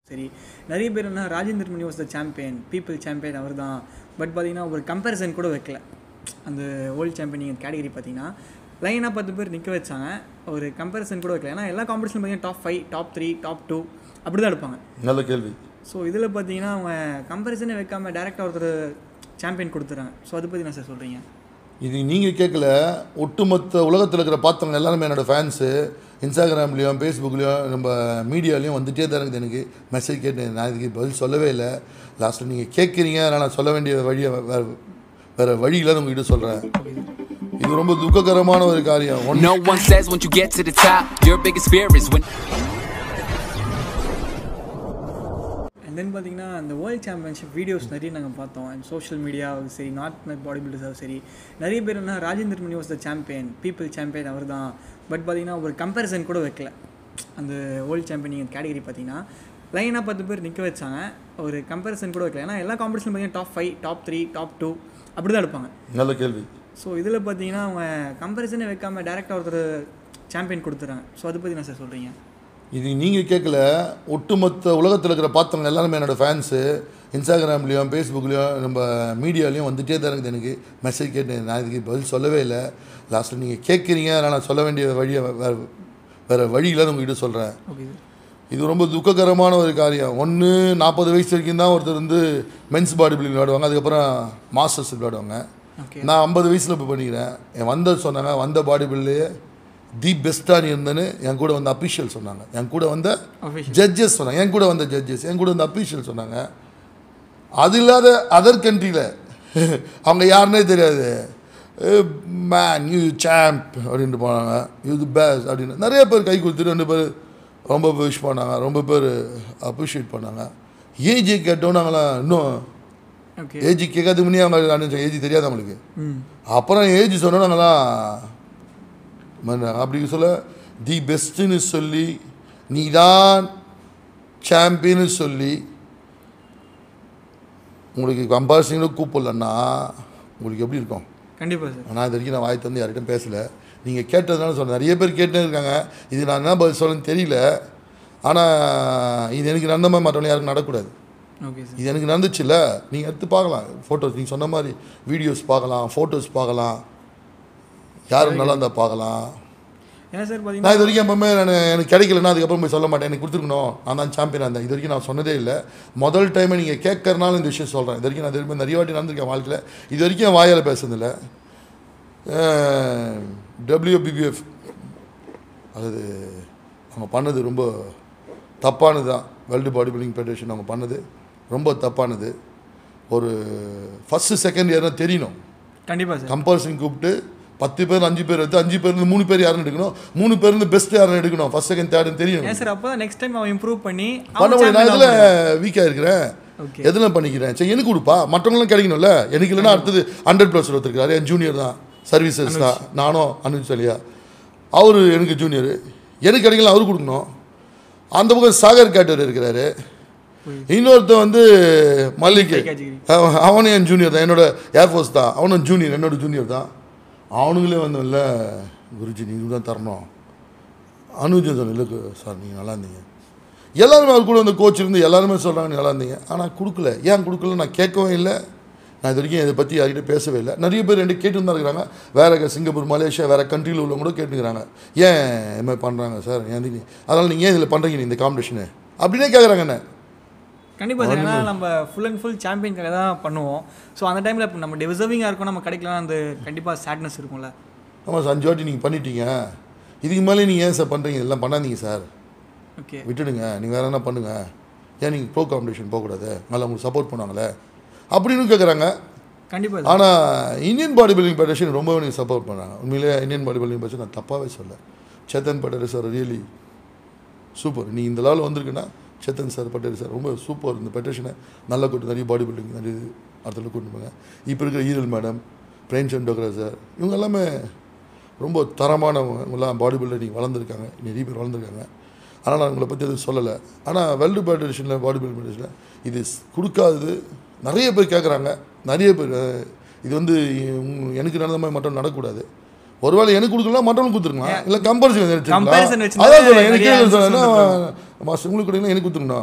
சரி நிறைய பேர் என்ன Rajendra Mani was the champion people champion அவர் தான் பட் பார்த்தீங்கன்னா ஒரு கம்பேரிசன் கூட வைக்கல அந்த வேர்ல்டு சாம்பியன் நீங்கள் கேட்டகரி பார்த்தீங்கன்னா லைனாக பத்து பேர் நிற்க வச்சாங்க ஒரு கம்பேரிசன் கூட வைக்கல ஏன்னா எல்லா காம்படிஷன் பார்த்தீங்கன்னா top five top three top two அப்படி தான் எடுப்பாங்க நல்ல கேள்வி ஸோ இதில் பார்த்தீங்கன்னா அவங்க கம்பேரிசனே வைக்காம டேரெக்டாக ஒருத்தர் சாம்பியன் கொடுத்துறாங்க ஸோ அதை பற்றி என்ன சார் சொல்கிறீங்க இது நீங்கள் கேட்கல ஒட்டுமொத்த உலகத்தில் இருக்கிற பாத்திரங்கள் எல்லாருமே என்னோடய ஃபேன்ஸு இன்ஸ்டாகிராம்லேயும் ஃபேஸ்புக்லேயும் நம்ம மீடியாலையும் வந்துட்டே தான் இருக்குது எனக்கு மெசேஜ் கேட்டு நான் இதுக்கு பதில் சொல்லவே இல்லை லாஸ்ட்டில் நீங்கள் கேட்குறீங்க அதனால் நான் சொல்ல வேண்டிய வழியை வேறு வேறு வழி இல்லாத உங்ககிட்ட சொல்கிறேன் இது ரொம்ப துக்ககரமான ஒரு காரியம் ஒன்று No one says once you get to the top, your biggest fear is when. And then பார்த்தீங்கன்னா அந்த வேர்ல்ட் சாம்பியன்ஷிப் வீடியோஸ் நிறைய நாங்கள் பார்த்தோம் அண்ட் சோஷியல் மீடியாவும் சரி நாட் மெட் பாடி பில்டர்ஸாகவும் சரி நிறைய பேர் என்ன Rajendra Mani was the champion people champion அவர் தான் பட் பார்த்தீங்கன்னா ஒரு கம்பேரிசன் கூட வைக்கல அந்த வேர்ல்டு சாம்பியன் நீங்கள் கேட்டகரி பார்த்தீங்கன்னா லைனாக பத்து பேர் நிற்க வச்சாங்க ஒரு கம்பேரிசன் கூட வைக்கல ஏன்னா எல்லா காம்படிஷன் பார்த்தீங்கன்னா top five top three top two அப்படி தான் எடுப்பாங்க நல்ல கேள்வி ஸோ இதில் பார்த்தீங்கன்னா அவங்க கம்பேரிசனே வைக்காம டேரெக்டாக ஒருத்தர் சாம்பியன் கொடுத்துறாங்க ஸோ அதை பற்றி என்ன சார் சொல்கிறீங்க இது நீங்கள் கேட்கல ஒட்டுமொத்த உலகத்தில் இருக்கிற பாத்திரங்கள் எல்லாருமே என்னோடய ஃபேன்ஸு இன்ஸ்டாகிராம்லேயும் ஃபேஸ்புக்லேயும் நம்ம மீடியாலையும் வந்துட்டே தான் இருக்குது எனக்கு மெசேஜ் கேட்டு நான் இதுக்கு பதில் சொல்லவே இல்லை லாஸ்ட்டில் நீங்கள் கேட்குறீங்க அதனால் நான் சொல்ல வேண்டிய வழியை வேறு வேறு வழி இல்லாத உங்ககிட்ட சொல்கிறேன் ஓகே சார் இது ரொம்ப துக்ககரமான ஒரு காரியம் ஒன்று நாற்பது வயசு வரைக்கும் தான் ஒருத்தர் வந்து மென்ஸ் பாடி பில்டிங் விளையாடுவாங்க அதுக்கப்புறம் மாஸ்டர்ஸ் விளையாடுவாங்க ஓகே நான் ஐம்பது வயசில் இப்போ பண்ணிக்கிறேன் என் வந்த சொன்னாங்க வந்த பாடி பில்லையே தி பெஸ்ட்டாக நீ இருந்தேன்னு என் கூட வந்த அஃபிஷியல் சொன்னாங்க என் கூட வந்த Official. ஜட்ஜஸ் சொன்னாங்க என் கூட வந்த ஜட்ஜஸ் என் கூட வந்த அஃபிஷியல் சொன்னாங்க அது இல்லாத அதர் கண்ட்ரியில் அவங்க யாருன்னே தெரியாது மேன் யூ சாம்ப் அப்படின்ட்டு போனாங்க யூ தி பெஸ்ட் அப்படின்னு நிறைய பேர் கை கொடுத்துட்டு ரெண்டு பேர் ரொம்ப விஷ் பண்ணாங்க ரொம்ப பேர் அப்ரிஷியேட் பண்ணாங்க ஏஜி கேட்டோம் நாங்களாம் இன்னும் ஓகே ஏஜி கேட்காதுக்கு முன்னே அவங்க அனுப்பிச்சாங்க ஏஜி தெரியாது அவங்களுக்கு ம் அப்புறம் ஏஜ் சொன்னோம் நாங்களாம் மன்ன- அப்படி சொல்ல தி பெஸ்ட்டுன்னு சொல்லி நீ தான் சாம்பியன்னு சொல்லி உங்களுக்கு கம்பாரிசனில் கூப்பிடலன்னா உங்களுக்கு எப்படி இருக்கும் கண்டிப்பாக சார் ஆனால் இது வரைக்கும் நான் வாய் தந்து யார்கிட்டும் பேசலை நீங்கள் கேட்டதுனால சொல்கிறேன் நிறைய பேர் கேட்டே இருக்காங்க இது நான் என்ன பதில் சொல்லணும்னு தெரியல ஆனால் இது எனக்கு நடந்த மாதிரி மற்றவங்க யாருக்கும் நடக்கூடாது ஓகே சார் இது எனக்கு நடந்துச்சுல்ல நீங்கள் எடுத்து பார்க்கலாம் ஃபோட்டோஸ் நீங்கள் சொன்ன மாதிரி வீடியோஸ் பார்க்கலாம் ஃபோட்டோஸ் பார்க்கலாம் யாரும் நல்லா இருந்தால் பார்க்கலாம் ஏன்னா சார் நான் பார்த்தீங்கன்னா இது வரைக்கும் எப்பவுமே நான் எனக்கு கிடைக்கலன்னா அதுக்கப்புறம் போய் சொல்ல மாட்டேன் எனக்கு கொடுத்துருக்கணும் நான் தான் சாம்பியனாக இருந்தேன் இது வரைக்கும் நான் சொன்னதே இல்லை முதல் டைம் நீங்கள் கேட்கறனால இந்த விஷயம் சொல்கிறேன் இது வரைக்கும் நான் திரும்ப நிறைய வாட்டி நடந்திருக்கேன் வாழ்க்கையில் இது வரைக்கும் என் வாயால் பேசுனதில்ல டபிள்யூபிபிஎஃப் அது அவங்க பண்ணது ரொம்ப தப்பானது தான் வேர்ல்டு பாடி பில்டிங் ஃபெடரேஷன் அவங்க பண்ணது ரொம்ப தப்பானது ஒரு ஃபஸ்ட்டு செகண்ட் இயர்னா தெரியணும் கண்டிப்பாக சார் கம்பல்சரி கூப்பிட்டு பத்து பேர் அஞ்சு பேர் எடுத்து அஞ்சு பேர்லேருந்து மூணு பேர் யாருன்னு எடுக்கணும் மூணு பேர்லேருந்து பெஸ்ட் யாருன்னு எடுக்கணும் ஃபர்ஸ்ட் செகண்ட் தேர்டுன்னு தெரியணும் ஏன் சார் அப்போ தான் நெக்ஸ்ட் டைம் அவன் இம்ப்ரூவ் பண்ணி பண்ண முடியும் நான் இதில் வீக்காக இருக்கிறேன் ஓகே எதில் பண்ணிக்கிறேன் சரி எனக்கு கொடுப்பா மற்றவங்களும் கிடைக்கணும்ல எனக்கு இல்லைன்னா அடுத்தது ஹண்ட்ரட் ப்ளஸ் ஒருத்தருக்காரு என் ஜூனியர் தான் சர்வீசஸ் தான் நானும் அனுஜ் சலியா அவர் எனக்கு ஜூனியர் எனக்கு கிடைக்கல அவரு கொடுக்கணும் அந்த பக்கம் சாகர் கேட்டர் இருக்கிறாரு இன்னொருத்தன் வந்து மல்லிகை கேட்டகரி. அவன் அவனும் என் ஜூனியர் தான் என்னோட ஏர்ஃபோர்ஸ் தான் அவனும் ஜூனியர் என்னோட ஜூனியர் தான் அவனுங்களே வந்து இல்லை குருஜி நீங்கள் தான் தரணும் அனுஜன் சொன்ன இல்லை சார் நீங்கள் நல்லா இருந்தீங்க எல்லாருமே அவர் கூட வந்து கோச் இருந்து எல்லாருமே சொல்கிறாங்க நீ நல்லா இருந்தீங்க ஆனால் கொடுக்கல ஏன் கொடுக்கல நான் கேட்கவும் இல்லை நான் இது வரைக்கும் இதை பற்றி யார்கிட்ட பேசவே இல்லை நிறைய பேர் ரெண்டு கேட்டு தான் இருக்கிறாங்க வேறு சிங்கப்பூர் மலேசியா வேறு கண்ட்ரியில் உள்ளவங்க கூட கேட்டுக்கிறாங்க ஏன் இது மாதிரி பண்ணுறாங்க சார் ஏன் நீ அதனால் நீங்கள் ஏன் இதில் பண்ணுறீங்க நீ இந்த காம்படிஷனு அப்படின்னே கேட்குறாங்க என்ன கண்டிப்பாக சார் ஏன்னா நம்ம ஃபுல் அண்ட் ஃபுல் சாம்பியனுக்காக தான் பண்ணுவோம் ஸோ அந்த டைமில் இப்போ நம்ம டிசர்விங்காக இருக்கும் நம்ம கிடைக்கலாம் அந்த கண்டிப்பாக சேட்னஸ் இருக்கும்ல ஆமாம் சார் அஞ்சு வாட்டி நீங்கள் பண்ணிட்டீங்க இதுக்கு மேலே நீங்கள் ஏன் சார் பண்ணுறீங்க இதெல்லாம் பண்ணாதீங்க சார் ஓகே விட்டுடுங்க நீங்கள் வேறு என்ன பண்ணுங்கள் ஏன் நீங்கள் ப்ரோ காம்படிஷன் போகக்கூடாது நல்லா உங்களுக்கு சப்போர்ட் பண்ணாங்களே அப்படின்னு கேட்குறாங்க கண்டிப்பாக சார் ஆனால் இந்தியன் பாடி பில்டிங் ஃபெடரேஷன் ரொம்ப எனக்கு சப்போர்ட் பண்ணாங்க உண்மையிலே இந்தியன் பாடி பில்டிங் ஃபெடரேஷன் நான் தப்பாகவே சொல்ல Chetan Patel sir really super நீ இந்த லெவலில் வந்திருக்குன்னா சேத்தன் சார் பட்டேல் சார் ரொம்ப சூப்பர் இந்த ஃபெடரேஷனை நல்லா கூட்டு நிறைய பாடி பில்டிங் நிறைய இது அடுத்த கூட்டு போங்க இப்போ இருக்கிற ஈரல் மேடம் பிரேம்சந்த் டோக்ரா சார் இவங்க எல்லாமே ரொம்ப தரமானவங்க இவங்கெல்லாம் பாடி பில்டர் வளர்ந்துருக்காங்க நிறைய பேர் வளர்ந்துருக்காங்க ஆனால் நான் உங்களை பற்றி எதுவும் சொல்லலை ஆனால் வேர்ல்டு ஃபெடரேஷனில் பாடி பில்டிங் ஃபெடரேஷனில் இது ஸ்- கொடுக்காதது நிறைய பேர் கேட்குறாங்க நிறைய பேர் அஹ், இது வந்து உங்க- எனக்கு நடந்த மாதிரி மட்டும் நடக்கக்கூடாது ஒருவேளை எனக்கு கொடுக்கலாம் மற்றவங்களுக்கு கொடுத்துருக்கலாம் இல்லை கம்பரிசன் Comparison வச்சு அதான் சொல்றேன் நிறைய எனக்கு answers சொல்றேன் சொல்லிருப்பாங்க. மாஸ்டர் உங்களுக்கு கொடுக்கலாம் எனக்கு கொடுத்துருக்கணும்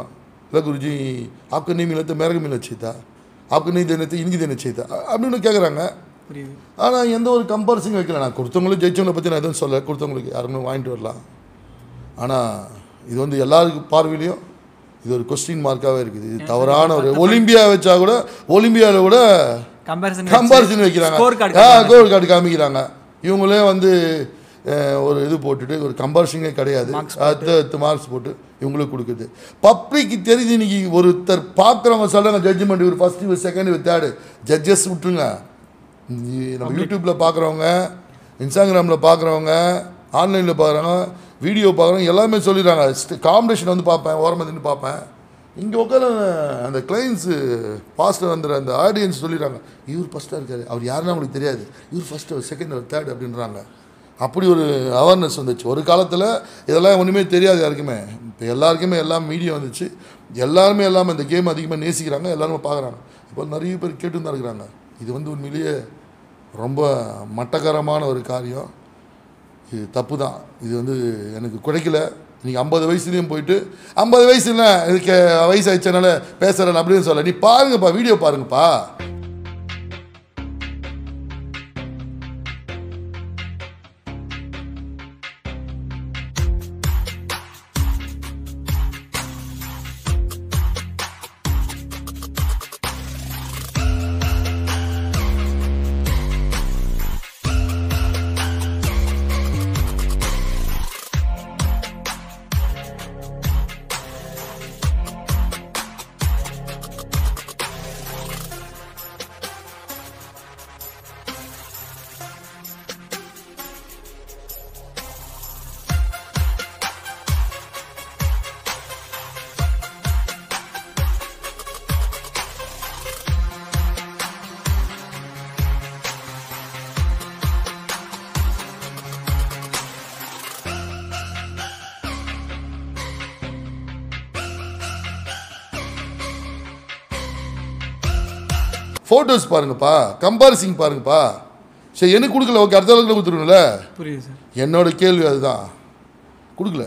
இல்லை குருஜி आपको नहीं मिला तो मेरे को मिलना चाहिए था आपको नहीं देने थे इनकी देना चाहिए था அ- அப்படின்னு கேட்குறாங்க புரியுது ஆனால் எந்த ஒரு கம்பேரிசன் வைக்கல நான் கொடுத்தவங்களும் ஜெயிச்சவங்களை பற்றி நான் எதுவும் சொல்ல கொடுத்தவங்களுக்கு யாருமே வாங்கிட்டு வரலாம் ஆனால் இது வந்து எல்லாருக்கு பார்வையிலையும் இது ஒரு கொஸ்டின் மார்க்காகவே இருக்குது இது தவறான ஒரு ஒலிம்பியா வச்சா கூட ஒலிம்பியாவில் கூட கம்பேரிசன் கம்பாரிசன் வைக்கிறாங்க ஸ்கோர் கார்டு ஆ ஸ்கோர் கார்டு காமிக்கிறாங்க இவங்களே வந்து அஹ், ஒரு இது போட்டுட்டு ஒரு கம்பாரிசனே கிடையாது அடுத்த அடுத்த மார்க்ஸ் போட்டு இவங்களுக்கு கொடுக்குது பப்ளிக்கு தெரிஞ்சு இன்னைக்கு ஒருத்தர் பார்க்குறவங்க சொல்கிறாங்க ஜட்ஜ்மெண்ட் இவர் ஃபஸ்ட் இவர் செகண்ட் இவர் தேர்டு ஜட்ஜஸ் விட்டுருங்க இந்த நம்ம யூடியூப்பில் பார்க்குறவங்க இன்ஸ்டாகிராமில் பார்க்குறவங்க ஆன்லைனில் பார்க்குறவங்க வீடியோ பார்க்குறவங்க எல்லாமே சொல்லிடுறாங்க காம்படிஷன் வந்து பார்ப்பேன் ஓரமாக நின்று பார்ப்பேன் இங்கே உட்கார அந்த கிளைண்ட்ஸு பாஸ்டர் வந்துடுற அந்த ஆடியன்ஸ் சொல்லிடுறாங்க இவர் ஃபஸ்ட்டாக இருக்காரு அவர் யாருன்னு அவங்களுக்கு தெரியாது இவர் ஃபஸ்ட்டு அவர் செகண்ட் அவர் தேர்ட் அப்படின்றாங்க அப்படி ஒரு அவேர்னஸ் வந்துச்சு ஒரு காலத்தில் இதெல்லாம் ஒன்றுமே தெரியாது யாருக்குமே இப்போ எல்லாருக்குமே எல்லாம் மீடியா வந்துச்சு எல்லாருமே எல்லாமே இந்த கேம் அதிகமாக நேசிக்கிறாங்க எல்லாருமே பார்க்குறாங்க இப்போ நிறைய பேர் கேட்டு தான் இருக்கிறாங்க இது வந்து உண்மையிலேயே ரொம்ப மட்டகரமான ஒரு காரியம் இது தப்பு தான் இது வந்து எனக்கு குறைக்கல நீங்கள் ஐம்பது வயசுலேயும் போயிட்டு ஐம்பது வயசு இல்லை இதுக்கு வயசு ஆயிடுச்சனால பேசுகிறேன் அப்படின்னு சொல்ல நீ பாருங்கப்பா வீடியோ பாருங்கப்பா ஃபோட்டோஸ் பாருங்கப்பா கம்பாரிசிங் பாருங்கப்பா சரி எனக்கு கொடுக்கல ஓகே அடுத்த அளவுக்கு கொடுத்துருணும்ல புரியுது சார் என்னோட கேள்வி அதுதான் கொடுக்கல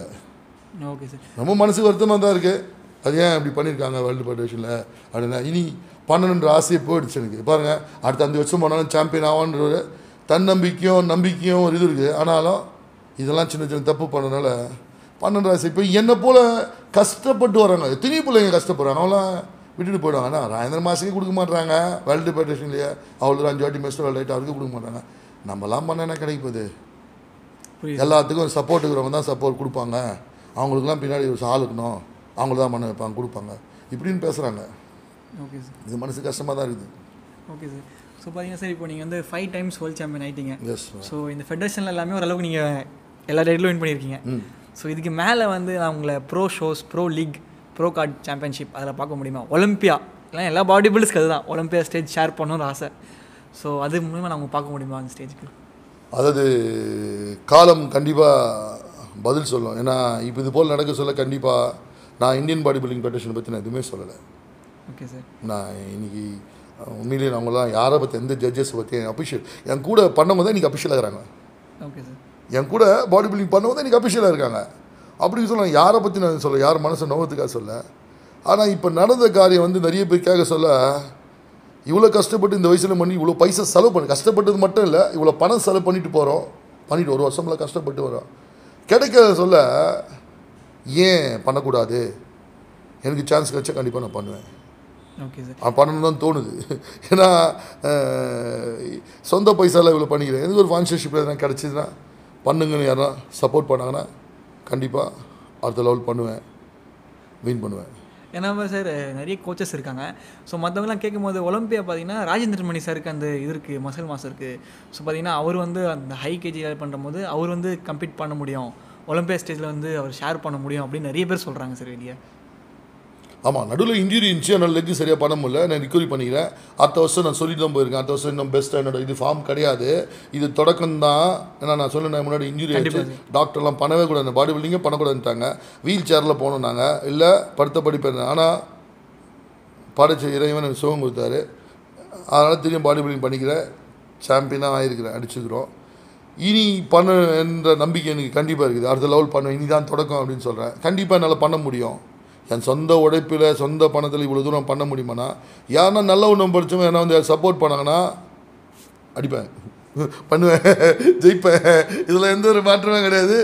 ஓகே சார் ரொம்ப மனசுக்கு வருத்தமாக தான் இருக்குது அது ஏன் இப்படி பண்ணியிருக்காங்க வேர்ல்டு ஃபெடரேஷனில் அப்படின்னா இனி பண்ணணுன்ற ஆசையை போயிடுச்சு எனக்கு பாருங்கள் அடுத்த அஞ்சு வருஷம் போனாலும் சாம்பியன் ஆவான்ற ஒரு தன்னம்பிக்கையும் நம்பிக்கையும் ஒரு இது இருக்குது ஆனாலும் இதெல்லாம் சின்ன சின்ன தப்பு பண்ணனால பண்ணணுன்ற ஆசை இப்போ என்னை போல் கஷ்டப்பட்டு வராங்க எத்தனை பிள்ளைங்க கஷ்டப்படுறாங்க அவங்களாம் விட்டுட்டு போயிடுவாங்க ஆனால் ராஜேந்திர மாசுக்கு கொடுக்க மாட்றாங்க வேர்ல்டு ஃபெடரேஷன்லேயே அவ்வளோ அஞ்சு வாட்டி மெஸ்ட் வேர்ல்டு ரைட் அவருக்கு கொடுக்க மாட்டாங்க நம்மலாம் பண்ண என்ன கிடைக்க போகுது புரியுது எல்லாத்துக்கும் சப்போர்ட் இருக்கிறவங்க தான் சப்போர்ட் கொடுப்பாங்க அவங்களுக்குலாம் பின்னாடி ஒரு ஆள் இருக்கணும் அவங்கள தான் பண்ண வைப்பாங்க கொடுப்பாங்க இப்படின்னு பேசுகிறாங்க ஓகே சார் இது மனசு கஷ்டமாக தான் இருக்குது ஓகே சார் ஸோ பார்த்தீங்கன்னா சார் இப்போ நீங்கள் வந்து ஃபைவ் டைம்ஸ் வேர்ல்ட் சாம்பியன் ஆயிட்டீங்க எஸ் ஸோ இந்த ஃபெடரேஷனில் எல்லாமே ஓரளவுக்கு நீங்கள் எல்லா டைட்டிலும் வின் பண்ணியிருக்கீங்க ஸோ இதுக்கு மேலே வந்து நான் உங்களை pro shows pro league pro card championship அதில் பார்க்க முடியுமா ஒலிம்பியா எல்லாம் எல்லா பாடி பில்டர்ஸ்க்கு அதுதான் ஒலிம்பியா ஸ்டேஜ் ஷேர் பண்ணணும்னு ஆசை ஸோ அது மூலிமா நம்ம பார்க்க முடியுமா அந்த ஸ்டேஜுக்கு அதாவது காலம் கண்டிப்பாக பதில் சொல்லும் ஏன்னா இப்போ இது போல் நடக்க சொல்ல கண்டிப்பாக நான் இந்தியன் பாடி பில்டிங் ஃபெடரேஷனை பற்றி நான் எதுவுமே சொல்லலை ஓகே சார் நான் இன்னைக்கு அஹ், உண்மையிலேயே அவங்களாம் யாரை பற்றி எந்த ஜட்ஜஸ் பற்றி அஃபிஷியல் என் கூட பண்ணவங்க தான் இன்றைக்கி அஃபிஷியலாக இருக்கிறாங்க ஓகே சார் என் கூட பாடி பில்டிங் பண்ணவங்க தான் இன்றைக்கி அஃபிஷியலாக இருக்காங்க அப்படின்னு சொல்ல யாரை பற்றி நான் சொல்ல யார் மனசை நோவத்துக்காக சொல்ல ஆனால் இப்போ நடந்த காரியம் வந்து நிறைய பேர் கேட்க சொல்ல இவ்வளோ கஷ்டப்பட்டு இந்த வயசில் பண்ணி இவ்வளோ பைசா செலவு பண்ணி கஷ்டப்பட்டது மட்டும் இல்லை இவ்வளோ பணம் செலவு பண்ணிட்டு போகிறோம் பண்ணிட்டு ஒரு வருஷம்ல கஷ்டப்பட்டு வரோம் கிடைக்கிறத சொல்ல ஏன் பண்ணக்கூடாது எனக்கு சான்ஸ் கிடைச்சா கண்டிப்பாக நான் பண்ணுவேன் ஓகே சார் அவன் பண்ணணும் தான் தோணுது ஏன்னா அஹ், சொந்த பைசாவில் இவ்வளோ பண்ணிக்கிறேன் எனக்கு ஒரு ஸ்பான்சர்ஷிப் எதனா கிடச்சிதுன்னா பண்ணுங்கன்னு யாரா சப்போர்ட் பண்ணாங்கன்னா கண்டிப்பாக அடுத்த லெவல் பண்ணுவேன் வின் பண்ணுவேன் ஏன்னா சார் நிறைய கோச்சஸ் இருக்காங்க ஸோ மற்றவங்களாம் கேட்கும்போது ஒலிம்பியா பார்த்தீங்கன்னா ராஜேந்திர மணி சாருக்கு அந்த இது இருக்குது மசல் மாஸ் இருக்குது ஸோ பார்த்தீங்கன்னா அவர் வந்து அந்த ஹை கேஜி பண்ணும்போது அவர் வந்து கம்ப்ளீட் பண்ண முடியும் ஒலிம்பியா ஸ்டேஜில் வந்து அவர் ஷேர் பண்ண முடியும் அப்படின்னு நிறைய பேர் சொல்கிறாங்க சார் வெளியே ஆமாம் நடுவில் இன்ஜுரி இருந்துச்சு என்னால் லெக்கு சரியாக பண்ண முடியல நான் ரிக்கவரி பண்ணிக்கிறேன் அடுத்த வருஷம் நான் சொல்லிட்டு தான் போயிருக்கேன் அடுத்த வருஷம் இன்னும் பெஸ்ட்டாக என்னோட இது ஃபார்ம் கிடையாது இது தொடக்கம் தான் ஏன்னா நான் சொன்னேன் முன்னாடி இன்ஜுரி ஆச்சு டாக்டர்லாம் பண்ணவே கூடாது பாடி பில்டிங்கே பண்ணக்கூடாதுன்ட்டாங்க வீல் சேரில் போனோம் நாங்கள் இல்லை படுத்த படிப்பேன் ஆனால் படைச்ச இறைவன் எனக்கு சுகம் கொடுத்தாரு அதனால் திரும்ப பாடி பில்டிங் பண்ணிக்கிறேன் சாம்பியனாக ஆகிருக்கிறேன் அடிச்சுக்கிறோம் இனி பண்ண என்ற நம்பிக்கை எனக்கு கண்டிப்பாக இருக்குது அடுத்த லெவல் பண்ணுவேன் இனி தான் தொடக்கம் அப்படின்னு சொல்கிறேன் கண்டிப்பாக என்னால் பண்ண முடியும் என் சொந்த உழைப்பில் சொந்த பணத்தில் இவ்வளோ தூரம் பண்ண முடியுமானா யாருன்னா நல்ல ஒன்றும் படித்தவங்க என்ன வந்து சப்போர்ட் பண்ணாங்கன்னா அடிப்பேன் பண்ணுவேன் ஜெயிப்பேன் இதில் எந்த ஒரு மாற்றமே கிடையாது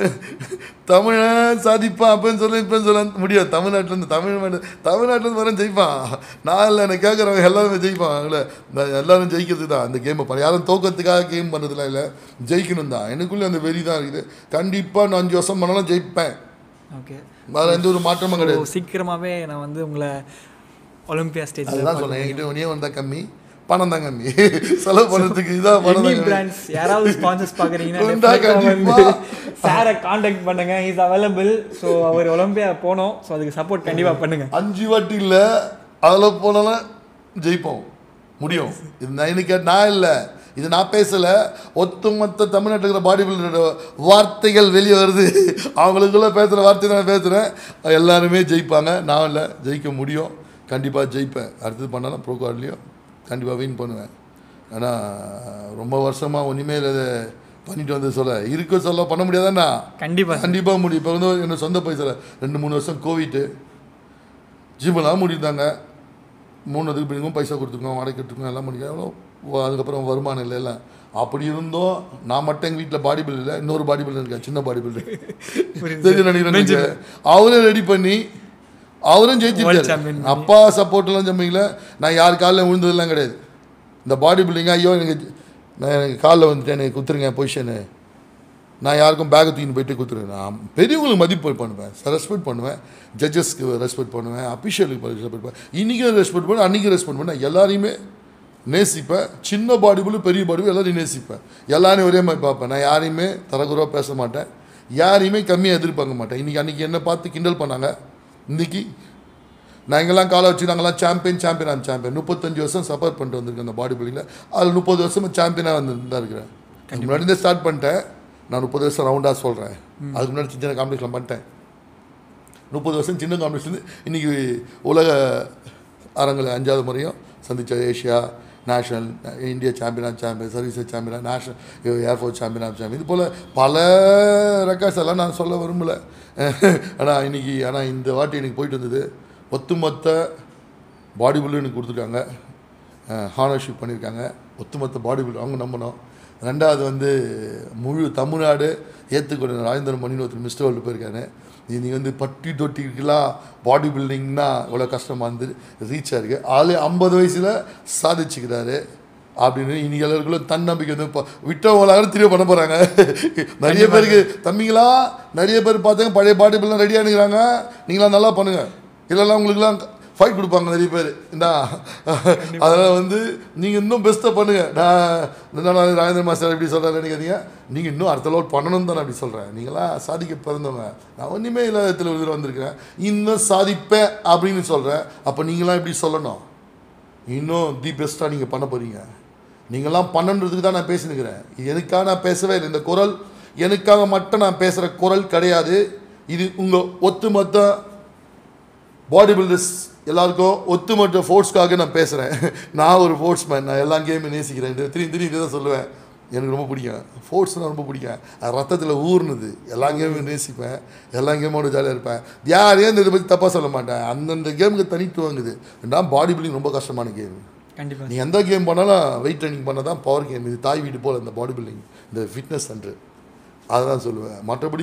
தமிழன் சாதிப்பான் அப்பன்னு சொல்ல இப்போன்னு சொல்ல முடியாது தமிழ்நாட்டிலேருந்து தமிழ் மட்டும் தமிழ்நாட்டிலேருந்து வரேன் ஜெயிப்பான் நான் இல்லை எனக்கு கேட்குறவங்க எல்லாருமே ஜெயிப்பான் இல்லை நான் எல்லாரும் ஜெயிக்கிறது தான் அந்த கேமை பண்ண யாரும் தோக்கத்துக்காக கேம் பண்ணுறதுலாம் இல்லை ஜெயிக்கணும் தான் எனக்குள்ளே அந்த வெறி தான் இருக்குது கண்டிப்பாக நான் அஞ்சு வருஷம் பண்ணாலும் ஜெயிப்பேன் ஓகே அதில் எந்த ஒரு மாற்றமும் கிடையாது ஸோ சீக்கிரமாகவே நான் வந்து உங்களை ஒலிம்பியா ஸ்டேஜ் அதுதான் சொன்னேன் என்கிட்ட ஒன்றே வந்தால் கம்மி பணம் தான் கம்மி செலவு பண்ணுறதுக்கு இதான் பணம் எனி தான் கம்மி பிராண்ட்ஸ் யாராவது ஸ்பான்சர்ஸ் வந்தா பார்க்குறீங்கன்னா கண்டிப்பா. வந்து சாரை காண்டாக்ட் பண்ணுங்க இஸ் அவைலபிள் ஸோ அவர் ஒலிம்பியா போனோம் ஸோ அதுக்கு சப்போர்ட் கண்டிப்பாக பண்ணுங்க அஞ்சு வாட்டி இல்லை அதில் போனாலும் ஜெயிப்போம் முடியும் இது நான் எனக்கு நான் இல்லை இது நான் பேசலை ஒட்டுமொத்த தமிழ்நாட்டில் இருக்கிற பாடி பில்டரோட வார்த்தைகள் வெளியே வருது அவங்களுக்குள்ள பேசுகிற வார்த்தை நான் பேசுகிறேன் எல்லாருமே ஜெயிப்பாங்க நான் இல்லை ஜெயிக்க முடியும் கண்டிப்பாக ஜெயிப்பேன் அடுத்தது பண்ணாலும் ப்ரோ கார்ட்லேயும் கண்டிப்பாக வின் பண்ணுவேன் ஆனால் ரொம்ப வருஷமாக ஒன்றுமே இதை பண்ணிட்டு வந்து சொல்ல இருக்க சொல்ல பண்ண முடியாதாண்ணா கண்டிப்பா கண்டிப்பாக முடியும் இப்போ வந்து என்னோட சொந்த பைசால ரெண்டு மூணு வருஷம் கோவிட்டு ஜிம்மெல்லாம் முடிந்தாங்க மூணு இதுக்கு பிடிக்கும் பைசா கொடுத்துருக்கோம் வாடகை கட்டுருக்கோம் எல்லாம் முடியும் எவ்வளோ வ- அதுக்கப்புறம் வருமானம் இல்லை எல்லாம் அப்படி இருந்தும் நான் மட்டும் எங்கள் வீட்டில் பாடி பில்டர் இல்லை இன்னொரு பாடி பில்டர் இருக்கேன் சின்ன பாடி பில்டர் தெரியும் நினைக்கிறேன் எனக்கு. அவரும் ரெடி பண்ணி அவரும் World ஜெயிச்சிருக்காரு champion அப்பா சப்போர்ட்லாம் ஜம்பிங்கள நான் யார் காலில் விழுந்ததெல்லாம் கிடையாது இந்த பாடி பில்டிங் ஐயோ எனக்கு நான் எனக்கு காலில் வந்துட்டேன் எனக்கு குத்துருங்க பொசிஷனு நான் யாருக்கும் பேக்கை தூக்கின்னு போயிட்டு குத்துருவேன் நான் பெரியவங்களுக்கு மதிப்பு பண்ணுவேன் ரெஸ்பெக்ட் பண்ணுவேன் ஜட்ஜஸ்க்கு ரெஸ்பெக்ட் பண்ணுவேன் அஃபிஷியலுக்கு ரெஸ்பெக்ட் பண்ணுவேன் இன்றைக்கும் ரெஸ்பெக்ட் பண்ணுவேன் அன்றைக்கும் ரெஸ்பெக்ட் பண்ணேன் எல்லாரையுமே நேசிப்பேன் சின்ன பாடி பில் பெரிய பாடி பில் எல்லாரையும் நேசிப்பேன் எல்லாரையும் ஒரே மாதிரி பார்ப்பேன் நான் யாரையுமே தரக்குறவாக பேச மாட்டேன் யாரையுமே கம்மியாக எதிர்பார்க்க மாட்டேன் இன்றைக்கி அன்றைக்கி என்ன பார்த்து கிண்டல் பண்ணாங்க இன்றைக்கி நான் எங்கெல்லாம் காலை வச்சு நாங்கள்லாம் சாம்பியன் சாம்பியன் ஆம் சாம்பியன் முப்பத்தஞ்சு வருஷம் சப்போர்ட் பண்ணிட்டு வந்திருக்கேன் அந்த பாடி பில்டிங்கில் அதில் முப்பது வருஷமாக சாம்பியனாக வந்து தான் இருக்கிறேன் அதுக்கு முன்னாடி இருந்தே ஸ்டார்ட் பண்ணிட்டேன் நான் முப்பது வருஷம் ரவுண்டாக சொல்கிறேன் அதுக்கு முன்னாடி சின்ன காம்படிஷன் பண்ணிட்டேன் முப்பது வருஷம் சின்ன காம்படிஷன் இன்றைக்கி உலக அரங்கில் அஞ்சாவது முறையும் சந்தித்த ஏஷியா நேஷனல் இந்தியா சாம்பியனாக சாம்பியன் சர்வீசஸ் சாம்பியனாக நேஷனல் ஏர்ஃபோர்ஸ் சாம்பியனாக சாம்பியன் இது போல் பல ரெக்கார்ட்ஸ் எல்லாம் நான் சொல்ல விரும்பலை ஆனால் இன்றைக்கி ஆனால் இந்த வாட்டி எனக்கு போயிட்டு வந்தது ஒத்துமொத்த பாடி பில்டர் எனக்கு கொடுத்துருக்காங்க ஹானர்ஷிப் பண்ணியிருக்காங்க ஒத்துமொத்த பாடி பில்டர் அவங்க நம்பணும் ரெண்டாவது வந்து முழு தமிழ்நாடு ஏற்றுக்கொண்ட ராஜேந்திர மணின்னு ஒருத்தர் மிஸ்டர் வேர்ல்டு போயிருக்காரு நீங்கள் வந்து பட்டி தொட்டிக்கெல்லாம் பாடி பில்டிங்னா இவ்வளோ கஷ்டமாக இருந்து ரீச் ஆயிருக்கு ஆளு ஐம்பது வயசில் சாதிச்சுக்கிறாரு அப்படின்னு இன்னைக்கு எல்லாருக்குள்ள தன்னம்பிக்கை வந்து இப்போ விட்டவங்களாக திரும்ப பண்ண போகிறாங்க நிறைய பேருக்கு தம்பிங்களா நிறைய பேர் பார்த்தாங்க பழைய பாடி பில்லாம் ரெடியாக நிற்கிறாங்க நீங்களாம் நல்லா பண்ணுங்கள் இல்லைன்னா உங்களுக்குலாம் ஃபைட் கொடுப்பாங்க நிறைய பேர் இந்தா அதனால் வந்து நீங்கள் இன்னும் பெஸ்ட்டாக பண்ணுங்கள் நான் என்ன நான் ராஜேந்திர மாஸ்டர் எப்படி சொல்கிறேன் நினைக்காதீங்க நீங்கள் இன்னும் அடுத்த லெவல் பண்ணணும் தான் நான் அப்படி சொல்கிறேன் நீங்களாம் சாதிக்க பிறந்தவங்க நான் ஒன்றுமே இல்லாதத்தில் ஒரு வந்திருக்கிறேன் இன்னும் சாதிப்பேன் அப்படின்னு சொல்கிறேன் அப்போ நீங்களாம் இப்படி சொல்லணும் இன்னும் தி பெஸ்ட்டாக நீங்கள் பண்ண போகிறீங்க நீங்களாம் பண்ணன்றதுக்கு தான் நான் பேசினுக்கிறேன் இது எனக்காக நான் பேசவே இல்லை இந்த குரல் எனக்காக மட்டும் நான் பேசுகிற குரல் கிடையாது இது உங்கள் ஒத்துமொத்த பாடி பில்டர்ஸ் எல்லாருக்கும் ஒத்துமொத்த ஃபோர்ட்ஸ்க்காக நான் பேசுகிறேன் நான் ஒரு ஃபோர்ட்ஸ் மேன் நான் எல்லா கேமும் நேசிக்கிறேன் இது திரும்பி திரும்பி இதை தான் சொல்லுவேன் எனக்கு ரொம்ப பிடிக்கும் ஃபோர்ட்ஸ்னால் ரொம்ப பிடிக்கும் அது ரத்தத்தில் ஊர்னுது எல்லா கேமும் நேசிப்பேன் எல்லா கேமோட ஜாலியாக இருப்பேன் யாரையும் இந்த இதை பற்றி தப்பாக சொல்ல மாட்டேன் அந்தந்த கேமுக்கு தனித்துவங்குது நான் பாடி பில்டிங் ரொம்ப கஷ்டமான கேம் கண்டிப்பா நீ எந்த கேம் பண்ணாலும் வெயிட் ட்ரைனிங் பண்ண தான் பவர் கேம் இது தாய் வீடு போல் இந்த பாடி பில்டிங் இந்த ஃபிட்னஸ் சென்டர் அதை தான் சொல்லுவேன் மற்றபடி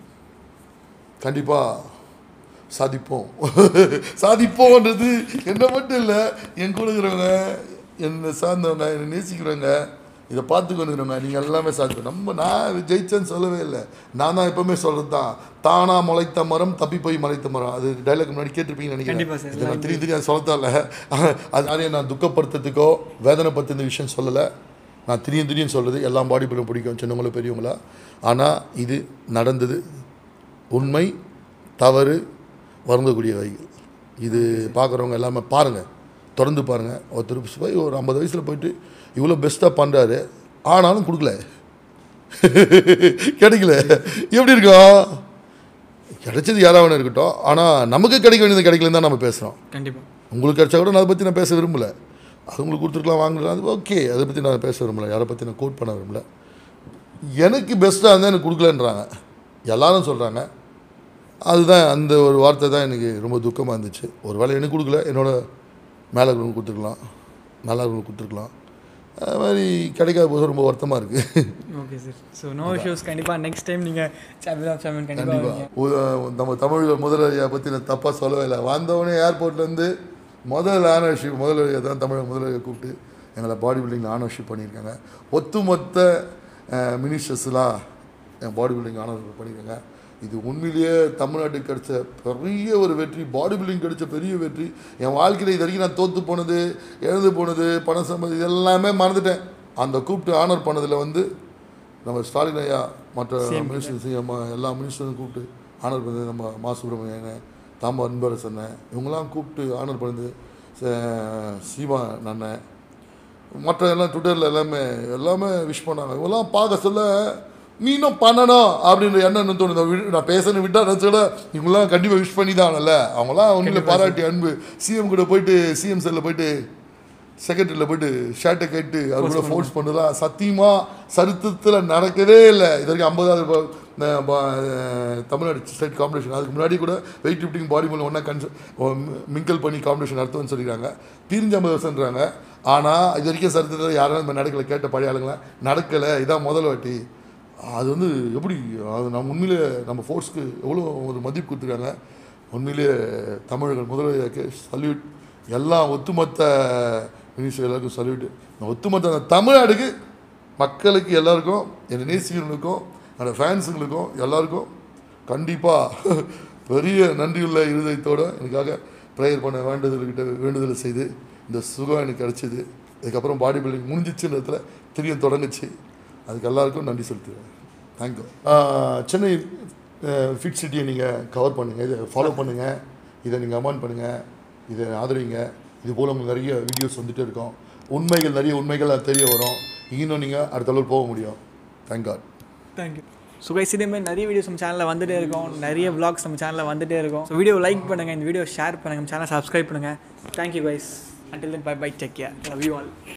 கண்டிப்பாக சாதிப்போம் சாதிப்போன்றது என்ன மட்டும் இல்லை என் கூட இருக்கிறவங்க என்னை சார்ந்தவங்க என்னை நேசிக்கிறவங்க இதை பார்த்து கொண்டுக்கிறவங்க நீங்கள் எல்லாமே சாதிப்போம் நம்ம நான் ஜெயிச்சேன்னு சொல்லவே இல்லை நான் தான் எப்பவுமே சொல்கிறது தான் தானா முளைத்த மரம் தப்பி போய் முளைத்த மரம் அது டைலாக் முன்னாடி கேட்டிருப்பீங்கன்னு கண்டிப்பா sir. நினைக்கிறேன் இதை நான் திரும்பி திரும்பி அதை சொல்லத்தான் இல்லை அது யாரையும் நான் துக்கப்படுத்துறதுக்கோ வேதனைப்படுத்துற விஷயம் சொல்லலை நான் திடீர்னு திடீர்னு சொல்கிறது எல்லா பாடி பில்லும் பிடிக்கும் சின்னவங்களோ பெரியவங்களா ஆனால் இது நடந்தது உண்மை தவறு வருந்தக்கூடிய வகைகள் இது பார்க்குறவங்க எல்லாமே பாருங்கள் தொடர்ந்து பாருங்கள் ஒருத்தர் போய் ஒரு ஐம்பது வயசில் போயிட்டு இவ்வளோ பெஸ்ட்டாக பண்ணுறாரு ஆனாலும் கொடுக்கல கிடைக்கல எப்படி இருக்கும் கிடைச்சது யாராவது இருக்கட்டும் ஆனால் நமக்கு கிடைக்க வேண்டியது கிடைக்கலன்னு தான் நம்ம பேசுகிறோம் கண்டிப்பா உங்களுக்கு கிடைச்சா கூட நான் அதை பற்றி நான் பேச விரும்பல அது உங்களுக்கு கொடுத்துருக்கலாம் வாங்கலாம் அது ஓகே அதை பற்றி நான் பேச விரும்பல யாரை பற்றி நான் கோட் பண்ண விரும்பல எனக்கு பெஸ்ட்டாக இருந்தால் எனக்கு கொடுக்கலன்றாங்க எல்லாரும் சொல்கிறாங்க அதுதான் அந்த ஒரு வார்த்தை தான் எனக்கு ரொம்ப துக்கமாக இருந்துச்சு ஒரு வேளை எனக்கு கொடுக்கல என்னோட மேலே இருக்கிறவங்க கொடுத்துருக்கலாம் நல்லா இருக்கிறவங்க கொடுத்துருக்கலாம் அது மாதிரி கிடைக்காத போது ரொம்ப வருத்தமாக இருக்குது okay sir so no issues கண்டிப்பாக நெக்ஸ்ட் டைம் நீங்கள் சாம்பியன் ஆஃப் சாம்பியன் கண்டிப்பாக கண்டிப்பாக நம்ம தமிழ் முதலாளியை பற்றி நான் தப்பாக சொல்லவே இல்லை வந்தவொடனே ஏர்போர்ட்லேருந்து முதல் ஆனர்ஷிப் முதலாளியை தான் தமிழ் முதலாளியை கூப்பிட்டு எங்களை பாடி பில்டிங்கில் ஆனர்ஷிப் பண்ணியிருக்காங்க ஒட்டுமொத்த மினிஸ்டர்ஸ்லாம் என் பாடி பில்டிங் ஆனர்ஷிப் பண்ணியிருக்காங்க இது உண்மையிலேயே தமிழ்நாட்டுக்கு கிடைச்ச பெரிய ஒரு வெற்றி பாடி பில்டிங் கிடைச்ச பெரிய வெற்றி என் வாழ்க்கையில் இது வரைக்கும் நான் தோற்று போனது இழந்து போனது பணம் சம்பந்தம் இது எல்லாமே மறந்துட்டேன் அந்த கூப்பிட்டு ஆனர் பண்ணதில் வந்து நம்ம ஸ்டாலின் ஐயா மற்ற மினிஸ்டர் சிஎம் எல்லா மினிஸ்டரும் கூப்பிட்டு ஆனர் பண்ணது நம்ம மா சுப்பிரமணியன் தாம்பா அன்பரசன் இவங்கெல்லாம் கூப்பிட்டு ஆனர் பண்ணது ச- சீமா அண்ணன் மற்ற எல்லாம் ட்விட்டரில் எல்லாமே எல்லாமே விஷ் பண்ணாங்க இவங்கெல்லாம் பார்க்க சொல்ல நீ இன்னும் பண்ணணும் அப்படின்ற எண்ணம் என்ன தோணுது வி- நான் பேசணும் விட்டா நினச்சோட இவங்களாம் கண்டிப்பாக விஷ் பண்ணி தாங்கல்ல அவங்களாம் ஒன்றில் பாராட்டி அன்பு சிஎம் கூட போயிட்டு சிஎம் செல்லில் போயிட்டு செக்ரட்டரியில் போயிட்டு ஷர்ட்டை கேட்டு அவர் கூட ஃபோர்ஸ் பண்ணுறதா சத்தியமாக சரித்திரத்தில் நடக்கவே இல்லை இது வரைக்கும் ஐம்பதாவது ப- ந- ப- அஹ் தமிழ்நாடு ஸ்டேட் காம்படிஷன் அதுக்கு முன்னாடி கூட வெயிட் லிஃப்டிங் பாடி மூலம் ஒன்றா கன்ச மிங்கிள் பண்ணி காம்படிஷன் நடத்துவோம்னு சொல்லிக்கிறாங்க பிரிஞ்சு ஐம்பது வருஷன்றாங்க ஆனால் இது வரைக்கும் சரித்திரத்தில் யாரும் இந்த நடக்கலை கேட்ட பழைய ஆளுங்களா நடக்கலை இதான் முதல் வாட்டி அது வந்து எப்படி அது நம்ம உண்மையிலே நம்ம ஃபோர்ஸ்க்கு எவ்வளோ ஒரு மதிப்பு கொடுத்துருக்காங்க உண்மையிலேயே தமிழர்கள் முதல்வருக்கு சல்யூட் எல்லா ஒட்டுமொத்த மினிஸ்டர் எல்லாருக்கும் சல்யூட் இந்த ஒட்டுமொத்த அந்த தமிழ்நாடுக்கு மக்களுக்கு எல்லாருக்கும் என் நேசிகர்களுக்கும் என்னோட ஃபேன்ஸுங்களுக்கும் எல்லாருக்கும் கண்டிப்பாக பெரிய நன்றியுள்ள இருதயத்தோடு எனக்காக ப்ரேயர் பண்ண வேண்டுதல்கிட்ட வேண்டுதல் செய்து இந்த சுகம் எனக்கு கிடச்சிது இதுக்கப்புறம் பாடி பில்டிங் முடிஞ்சிச்சுன்றதுல திரும்ப தொடங்குச்சு அதுக்கு எல்லாருக்கும் நன்றி செலுத்துகிறேன் தேங்க்யூ சென்னை ஃபிட் சிட்டியை நீங்கள் கவர் பண்ணுங்கள் இதை ஃபாலோ பண்ணுங்கள் இதை நீங்கள் அமௌண்ட் பண்ணுங்கள் இதை ஆதரிங்க இது போல் உங்களுக்கு நிறைய வீடியோஸ் வந்துட்டு இருக்கோம் உண்மைகள் நிறைய உண்மைகள் அது தெரிய வரும் இன்னும் நீங்கள் அடுத்த அளவு போக முடியும் thank God thank you so guys இதே மாதிரி நிறைய வீடியோஸ் நம்ம சேனலில் வந்துட்டே இருக்கும் நிறைய vlogs நம்ம சேனலில் வந்துட்டே இருக்கும் ஸோ வீடியோ லைக் பண்ணுங்கள் இந்த வீடியோ ஷேர் பண்ணுங்கள் நம்ம சேனல் சப்ஸ்கிரைப் பண்ணுங்கள் thank you guys until then bye bye take care love you all